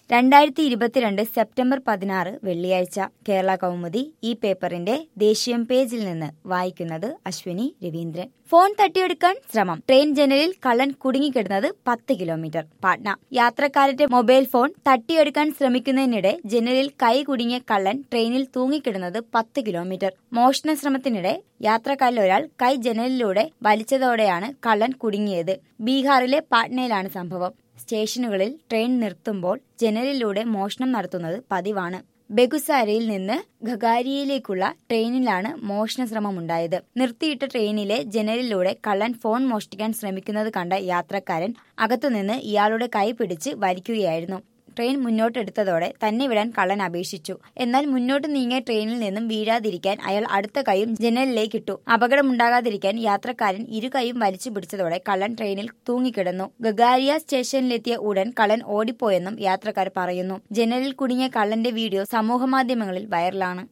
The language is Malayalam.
രണ്ടായിരത്തി ഇരുപത്തിരണ്ട് സെപ്റ്റംബർ പതിനാറ് വെള്ളിയാഴ്ച കേരള കൗമുദി ഈ പേപ്പറിന്റെ ദേശീയം പേജിൽ നിന്ന് വായിക്കുന്നത് അശ്വിനി രവീന്ദ്രൻ ഫോൺ തട്ടിയെടുക്കാൻ ശ്രമം ട്രെയിൻ ജനലിൽ കള്ളൻ കുടുങ്ങിക്കിടന്നത് പത്ത് കിലോമീറ്റർ പാട്ന യാത്രക്കാരന്റെ മൊബൈൽ ഫോൺ തട്ടിയെടുക്കാൻ ശ്രമിക്കുന്നതിനിടെ ജനലിൽ കൈ കുടുങ്ങിയ കള്ളൻ ട്രെയിനിൽ തൂങ്ങിക്കിടന്നത് പത്ത് കിലോമീറ്റർ മോഷണ ശ്രമത്തിനിടെ യാത്രക്കാരിൽ ഒരാൾ കൈ ജനലിലൂടെ വലിച്ചതോടെയാണ് കള്ളൻ കുടുങ്ങിയത് ബീഹാറിലെ പാട്നയിലാണ് സംഭവം സ്റ്റേഷനുകളിൽ ട്രെയിൻ നിർത്തുമ്പോൾ ജനലിലൂടെ മോഷണം നടത്തുന്നത് പതിവാണ് ബെഗുസാരയിൽ നിന്ന് ഖഗാരിയയിലേക്കുള്ള ട്രെയിനിലാണ് മോഷണ ശ്രമമുണ്ടായത് നിർത്തിയിട്ട ട്രെയിനിലെ ജനലിലൂടെ കള്ളൻ ഫോൺ മോഷ്ടിക്കാൻ ശ്രമിക്കുന്നത് കണ്ട യാത്രക്കാരൻ അകത്തുനിന്ന് ഇയാളുടെ കൈ പിടിച്ച് വലിക്കുകയായിരുന്നു ട്രെയിൻ മുന്നോട്ടെടുത്തതോടെ തന്നെ വിടാൻ കള്ളൻ അപേക്ഷിച്ചു എന്നാൽ മുന്നോട്ട് നീങ്ങിയ ട്രെയിനിൽ നിന്നും വീഴാതിരിക്കാൻ അയാൾ അടുത്ത കൈയും ജനലിലേക്കിട്ടു അപകടമുണ്ടാകാതിരിക്കാൻ യാത്രക്കാരൻ ഇരു കൈയും വലിച്ചു പിടിച്ചതോടെ കള്ളൻ ട്രെയിനിൽ തൂങ്ങിക്കിടന്നു ഗഗാരിയ സ്റ്റേഷനിലെത്തിയ ഉടൻ കള്ളൻ ഓടിപ്പോയെന്നും യാത്രക്കാർ പറയുന്നു ജനലിൽ കുടുങ്ങിയ കള്ളന്റെ വീഡിയോ സമൂഹമാധ്യമങ്ങളിൽ വൈറലാണ്